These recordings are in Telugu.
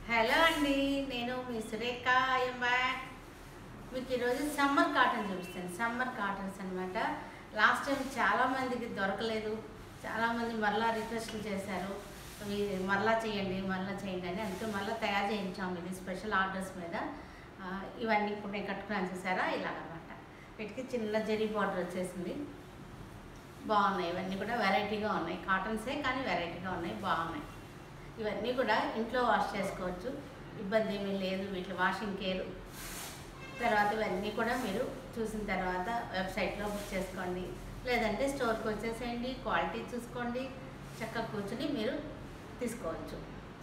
హలో అండి నేను మీ సురేఖ ఐఎమ్ బ్యాక్ మీకు ఈరోజు సమ్మర్ కాటన్ చూపిస్తాను సమ్మర్ కాటన్స్ అనమాట లాస్ట్ టైం చాలామందికి దొరకలేదు చాలామంది మరలా రిక్వెస్ట్లు చేశారు ఇవి మరలా చేయండి మరలా చేయండి అని అందుకే మరలా తయారు చేయించాము ఇది స్పెషల్ ఆర్డర్స్ మీద ఆ, ఇవన్నీ ఇప్పుడు నేను కట్టుకున్నాను చూసారా ఇలాగనమాట వీటికి చిన్న జరీ బార్డర్ వచ్చేసింది బాగున్నాయి ఇవన్నీ కూడా వెరైటీగా ఉన్నాయి కాటన్సే కానీ వెరైటీగా ఉన్నాయి బాగున్నాయి ఇవన్నీ కూడా ఇంట్లో వాష్ చేసుకోవచ్చు ఇబ్బంది ఏమీ లేదు వీటి వాషింగ్ కేర్ తర్వాత ఇవన్నీ కూడా మీరు చూసిన తర్వాత వెబ్సైట్లో బుక్ చేసుకోండి లేదంటే స్టోర్కి వచ్చేసేయండి క్వాలిటీ చూసుకోండి చక్కగా కూర్చుని మీరు తీసుకోవచ్చు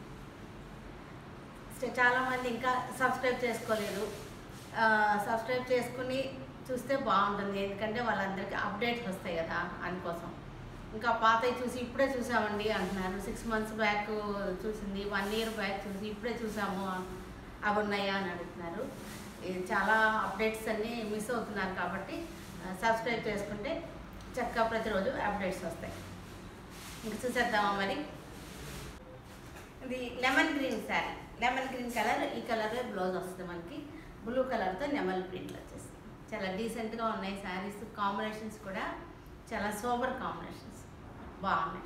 సో చాలామంది ఇంకా సబ్స్క్రైబ్ చేసుకోలేదు ఆ, సబ్స్క్రైబ్ చేసుకుని చూస్తే బాగుంటుంది ఎందుకంటే వాళ్ళందరికీ అప్డేట్స్ వస్తాయి కదా అందుకోసం ఇంకా పాతవి చూసి ఇప్పుడే చూసామండి అంటున్నారు సిక్స్ మంత్స్ బ్యాక్ చూసింది వన్ ఇయర్ బ్యాక్ చూసి ఇప్పుడే చూసాము అవి ఉన్నాయా అని అడుగుతున్నారు ఇది చాలా అప్డేట్స్ అన్నీ మిస్ అవుతున్నారు కాబట్టి సబ్స్క్రైబ్ చేసుకుంటే చక్కగా ప్రతిరోజు అప్డేట్స్ వస్తాయి ఇంకా చూసేద్దామా మరి ఇది lemon green sari lemon green colour ఈ కలర్ బ్లౌజ్ వస్తుంది మనకి బ్లూ కలర్తో నెమల్ ప్రింట్ వచ్చేస్తుంది చాలా డీసెంట్గా ఉన్నాయి శారీస్ కాంబినేషన్స్ కూడా చాలా సోబర్ కాంబినేషన్స్ బాగున్నాయి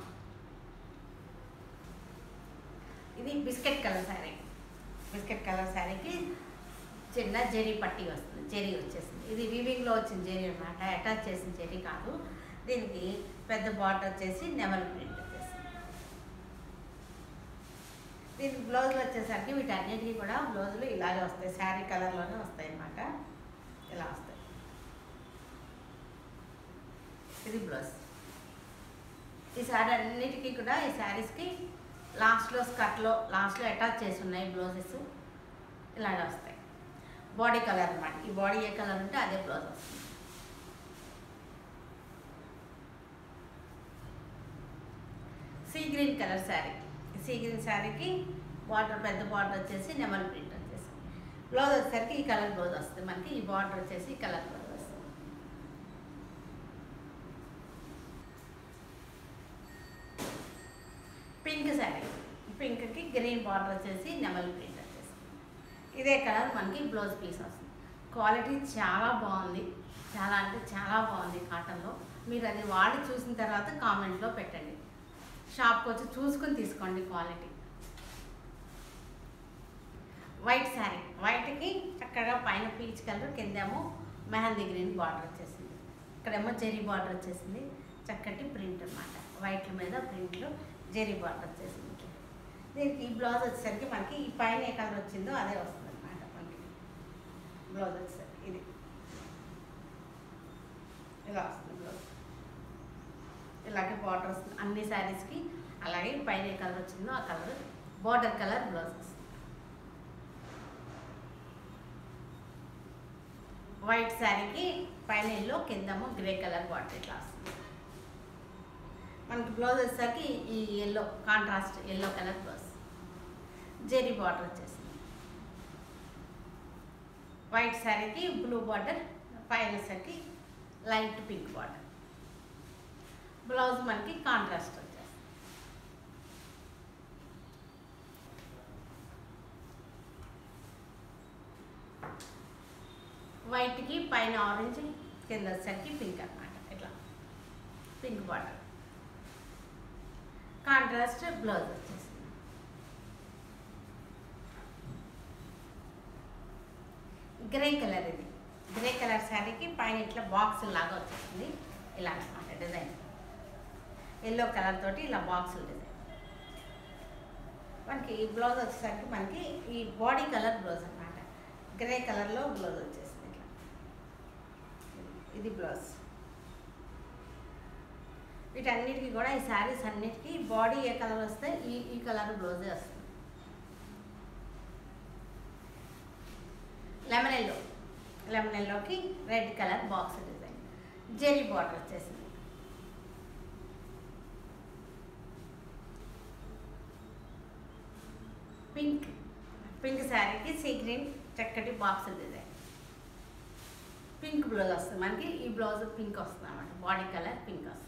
ఇది biscuit colour sari biscuit colour శారీకి చిన్న జెరీ పట్టీ వస్తుంది జెరీ వచ్చేసింది ఇది వీవింగ్లో వచ్చిన జెరీ అనమాట అటాచ్ చేసిన జెరీ కాదు దీనికి పెద్ద బార్డర్ వచ్చేసి నెమల్ ప్రింట్ వచ్చేసింది దీనికి బ్లౌజులు వచ్చేసరికి వీటన్నిటికీ కూడా బ్లౌజులు ఇలాగే వస్తాయి శారీ కలర్లోనే వస్తాయి అన్నమాట ఇలా వస్తాయి ఇది బ్లౌజ్ ఈ శారీ అన్నిటికీ కూడా ఈ శారీస్కి లాస్ట్లో స్కర్ట్లో లాస్ట్లో అటాచ్ చేసి ఉన్నాయి బ్లౌజెస్ ఇలాగే వస్తాయి బాడీ కలర్ అన్నమాట ఈ బాడీ ఏ కలర్ ఉంటే అదే బ్లౌజ్ వస్తుంది sea green colour sari sea green శారీకి బార్డర్ పెద్ద బార్డర్ వచ్చేసి నెమల్ ప్రింట్ వచ్చేసి బ్లౌజ్ వచ్చేసరికి ఈ కలర్ బ్లౌజ్ వస్తుంది మనకి ఈ బార్డర్ వచ్చేసి ఈ కలర్ బ్లౌజ్ వస్తుంది పింక్ శారీ పింక్కి గ్రీన్ బార్డర్ వచ్చేసి నెమల్ ప్రింట్ వచ్చేసి ఇదే కలర్ మనకి బ్లౌజ్ పీస్ వస్తుంది క్వాలిటీ చాలా బాగుంది చాలా అంటే చాలా బాగుంది కాటన్లో మీరు అది వాడి చూసిన తర్వాత కామెంట్లో పెట్టండి షాప్కి వచ్చి చూసుకుని తీసుకోండి క్వాలిటీ వైట్ శారీ వైట్కి చక్కగా పైన పీచ్ కలర్ కిందేమో మెహందీ గ్రీన్ బార్డర్ వచ్చేసింది ఇక్కడేమో జెరీ బార్డర్ వచ్చేసింది చక్కటి ప్రింట్ అన్నమాట వైట్ మీద ప్రింట్లో జెరీ బార్డర్ వచ్చేసింది దీనికి ఈ బ్లౌజ్ వచ్చేసరికి మనకి ఈ పైన ఏ కలర్ వచ్చిందో అదే వస్తుంది అనమాట మనకి బ్లౌజ్ వచ్చేసరికి ఇది ఇలా వస్తుంది బ్లౌజ్ ఇలాగే బార్డర్ వస్తుంది అన్ని శారీస్కి అలాగే పైన ఏ కలర్ వచ్చిందో ఆ కలర్ బార్డర్ కలర్ బ్లౌజ్ వస్తుంది వైట్ శారీకి పైన ఎల్లో కిందము గ్రే కలర్ బార్డర్ ఇట్లా వస్తుంది మనకి బ్లౌజ్ వచ్చేసరికి ఈ yellow contrast yellow colour blouse zari border వచ్చేసింది వైట్ శారీకి బ్లూ బార్డర్ పైన వచ్చేసరికి లైట్ పింక్ బార్డర్ బ్లౌజ్ మనకి కాంట్రాస్ట్ వచ్చేస్తుంది వైట్కి పైన ఆరెంజ్ కింద వచ్చేసరికి పింక్ అన్నమాట ఇట్లా పింక్ బార్డర్ కాంట్రాస్ట్ బ్లౌజ్ వచ్చేసింది గ్రే కలర్ ఇది గ్రే కలర్ శారీకి పైన ఇట్లా బాక్స్ లాగా వచ్చేసింది ఇలా అనమాట డిజైన్ ఎల్లో కలర్ తోటి ఇలా బాక్సులు డిజైన్ మనకి ఈ బ్లౌజ్ వచ్చేసరికి మనకి ఈ బాడీ కలర్ బ్లౌజ్ అనమాట గ్రే కలర్లో బ్లౌజ్ వచ్చేసింది ఇట్లా ఇది బ్లౌజ్ వీటన్నిటికీ కూడా ఈ శారీస్ అన్నిటికీ బాడీ ఏ కలర్ వస్తే ఈ ఈ కలర్ బ్లౌజే వస్తుంది లెమన్ ఎల్లో లెమన్ ఎల్లోకి red colour box design zari border వచ్చేసింది పింక్ పింక్ శారీకి సీ గ్రీన్ చక్కటి బాక్స్ డిజైన్ పింక్ బ్లౌజ్ వస్తుంది మనకి ఈ బ్లౌజ్ పింక్ వస్తుంది అన్నమాట బాడీ కలర్ పింక్ వస్తుంది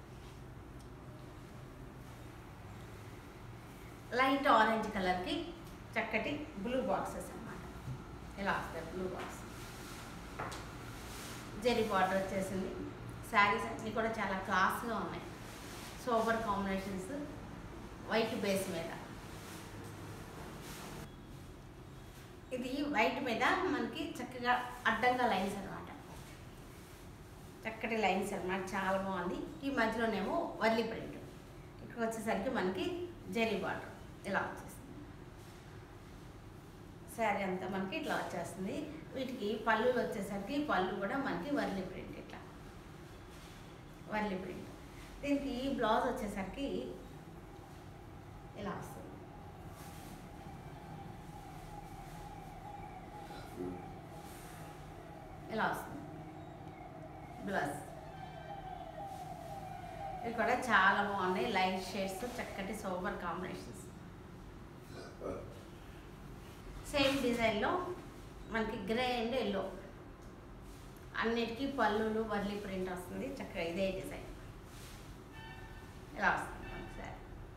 లైట్ ఆరెంజ్ కలర్కి చక్కటి బ్లూ బాక్సెస్ అన్నమాట ఇలా వస్తాయి బ్లూ బాక్స్ జెరీ బార్డర్ వచ్చేసింది శారీస్ అన్నీ కూడా చాలా క్లాస్గా ఉన్నాయి సూపర్ కాంబినేషన్స్ వైట్ బేస్ మీద ఇది వైట్ మీద మనకి చక్కగా అడ్డంగా లైన్స్ అనమాట చక్కటి లైన్స్ అనమాట చాలా బాగుంది ఈ మధ్యలోనేమో వర్లీ ప్రింట్ ఇక్కడ వచ్చేసరికి మనకి జెరీ బార్డర్ ఇలా వచ్చేస్తుంది శారీ అంతా మనకి ఇట్లా వచ్చేస్తుంది వీటికి పళ్ళులు వచ్చేసరికి పళ్ళు కూడా మనకి వర్లీ ప్రింట్ ఇట్లా వర్లీ ప్రింట్ దీనికి బ్లౌజ్ వచ్చేసరికి ఇలా వస్తుంది ఇలా వస్తుంది బ్లౌజ్ ఇవి కూడా చాలా బాగున్నాయి లైట్ షేడ్స్ చక్కటి సోబర్ కాంబినేషన్స్ సేమ్ డిజైన్లో మనకి గ్రే అండ్ ఎల్లో అన్నిటికీ పళ్ళులు వర్లీ ప్రింట్ వస్తుంది చక్కగా ఇదే డిజైన్ ఇలా వస్తుంది మనకి సారీ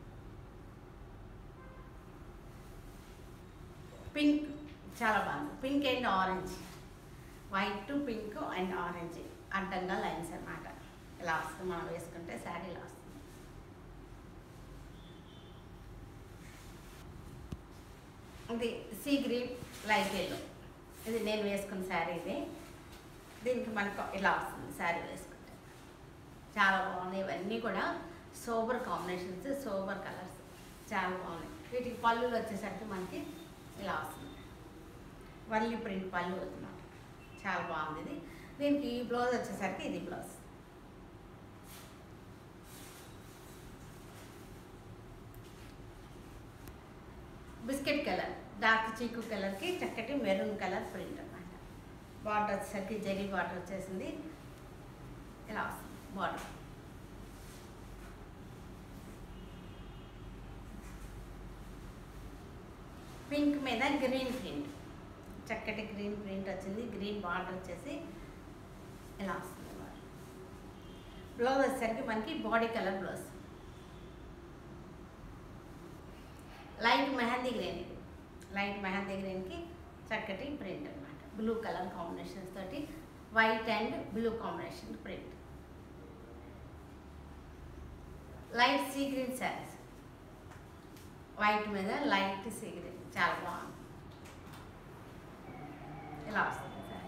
పింక్ చాలా బాగుంది pink and orange white to pink and orange అడ్డంగా లైన్స్ అన్నమాట ఇలా వస్తుంది మనం వేసుకుంటే శారీ ఇలా వస్తుంది ఇది సీ గ్రీన్ లైట్ ఎల్లో ఇది నేను వేసుకున్న శారీ ఇది దీనికి మనకు ఇలా వస్తుంది శారీ వేసుకుంటే చాలా బాగున్నాయి ఇవన్నీ కూడా సోబర్ కాంబినేషన్స్ సోబర్ కలర్స్ చాలా బాగున్నాయి వీటికి పళ్ళులు వచ్చేసరికి మనకి ఇలా వస్తుంది వల్లి ప్రింట్ పళ్ళు అనమాట చాలా బాగుంది ఇది దీనికి బ్లౌజ్ వచ్చేసరికి ఇది బ్లౌజ్ బిస్కెట్ కలర్ డార్క్ చీకు కలర్కి చక్కటి మెరూన్ కలర్ ప్రింట్ అనమాట బార్డర్ వచ్చేసరికి జరీ బార్డర్ వచ్చేసింది ఇలా వస్తుంది బార్డర్ పింక్ మీద గ్రీన్ ప్రింట్ చక్కటి గ్రీన్ ప్రింట్ వచ్చింది గ్రీన్ బార్డర్ వచ్చేసి ఇలా వస్తుంది బ్లౌజ్ వచ్చేసరికి మనకి body colour blouse light mehndi green ఇది లైట్ మెహందీ గ్రీన్కి చక్కటి ప్రింట్ అనమాట బ్లూ కలర్ కాంబినేషన్స్ తోటి white and blue combination print light sea green saris white మీద లైట్ సీ గ్రీన్ చాలా బాగుంది ఇలా వస్తుంది శారీ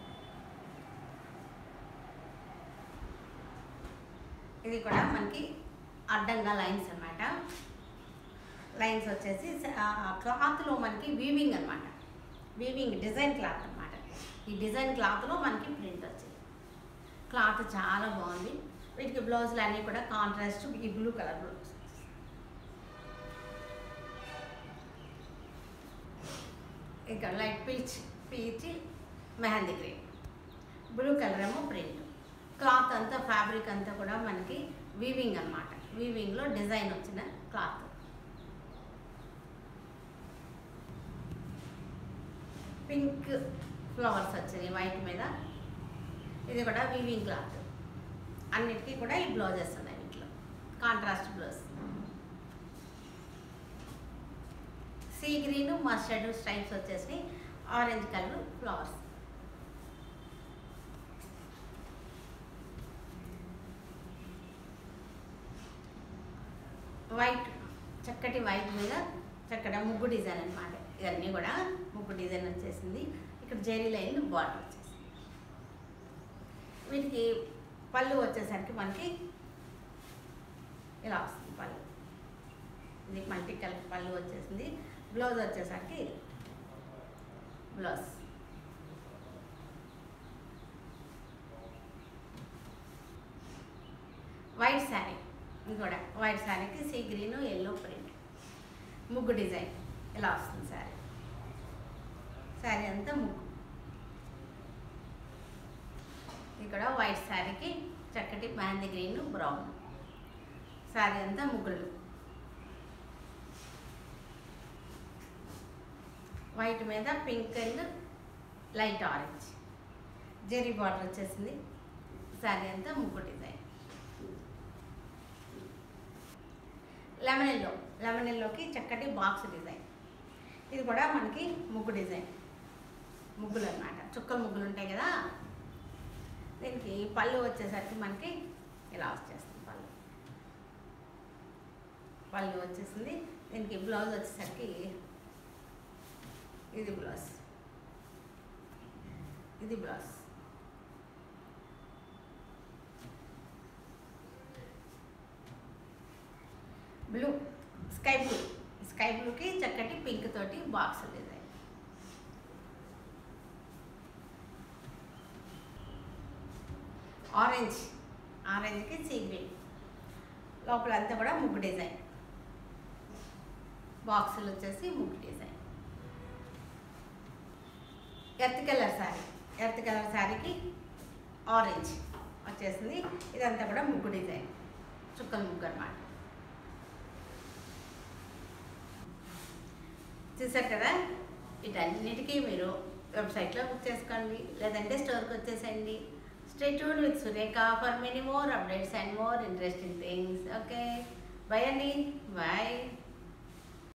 ఇది కూడా మనకి అడ్డంగా లైన్స్ అన్నమాట లైన్స్ వచ్చేసి క్లాత్లో మనకి వీవింగ్ అనమాట వీవింగ్ డిజైన్ క్లాత్ అనమాట ఈ డిజైన్ క్లాత్లో మనకి ప్రింట్ వచ్చింది క్లాత్ చాలా బాగుంది వీటికి బ్లౌజులు అన్నీ కూడా కాంట్రాస్ట్ ఈ బ్లూ కలర్ బ్లౌజ్ ఇంకా light peach peach mehndi green blue colour ఏమో ప్రింట్ క్లాత్ అంతా ఫ్యాబ్రిక్ అంతా కూడా మనకి వీవింగ్ అనమాట వీవింగ్లో డిజైన్ వచ్చిన క్లాత్ పింక్ ఫ్లవర్స్ వచ్చినాయి వైట్ మీద ఇది కూడా వీవింగ్ క్లాత్ అన్నిటికీ కూడా ఈ బ్లౌజెస్ ఉన్నాయి వీటిలో contrast blouse sea green mustard stripes వచ్చేసి ఆరెంజ్ కలర్ ఫ్లవర్స్ వైట్ చక్కటి వైట్ మీద చక్కటి ముగ్గు డిజైన్ అనమాట ఇవన్నీ కూడా ముగ్గు డిజైన్ వచ్చేసింది ఇక్కడ జెరీ లైన్ బార్డర్ వచ్చేసింది వీటికి పళ్ళు వచ్చేసరికి మనకి ఇలా వస్తుంది పళ్ళు ఇది మల్టీ కలర్ పళ్ళు వచ్చేసింది బ్లౌజ్ వచ్చేసరికి బ్లౌజ్ వైట్ శారీ ఇది కూడా వైట్ శారీకి సీ గ్రీన్ ఎల్లో ప్రింట్ ముగ్గు డిజైన్ ఇలా వస్తుంది శారీ శారీ అంతా ముగ్గు ఇక్కడ వైట్ శారీకి చక్కటి మెహందీ గ్రీన్ బ్రౌన్ శారీ అంతా ముగ్గులు వైట్ మీద pink and light orange zari border వచ్చేసింది శారీ అంతా ముగ్గు డిజైన్ లెమన్ ఎల్లో లెమన్ ఎల్లోకి చక్కటి బాక్స్ డిజైన్ ఇది కూడా మనకి ముగ్గు డిజైన్ ముగ్గులు అన్నమాట చుక్కల ముగ్గులు ఉంటాయి కదా దీనికి పళ్ళు వచ్చేసరికి మనకి ఇలా వచ్చేస్తుంది పళ్ళు పళ్ళు వచ్చేసింది దీనికి బ్లౌజ్ వచ్చేసరికి ఇది బ్లౌజ్ ఇది blouse blue sky blue sky బ్లూకి చక్కటి పింక్ తోటి బాక్స్ డిజైన్ ఆరెంజ్ ఆరెంజ్కి సీ గ్రీన్ లోపల అంతా కూడా ముగ్గు డిజైన్ బాక్సులు వచ్చేసి ముగ్గు design earth colour sari earth colour శారీకి ఆరెంజ్ వచ్చేసింది ఇదంతా కూడా ముగ్గు డిజైన్ చుక్కల ముగ్గు అనమాట చూసారు కదా వీటన్నిటికీ మీరు వెబ్సైట్లో బుక్ చేసుకోండి లేదంటే స్టోర్కి వచ్చేసేయండి stay tune with Surekha for many more updates and more interesting things okay bye అండి బాయ్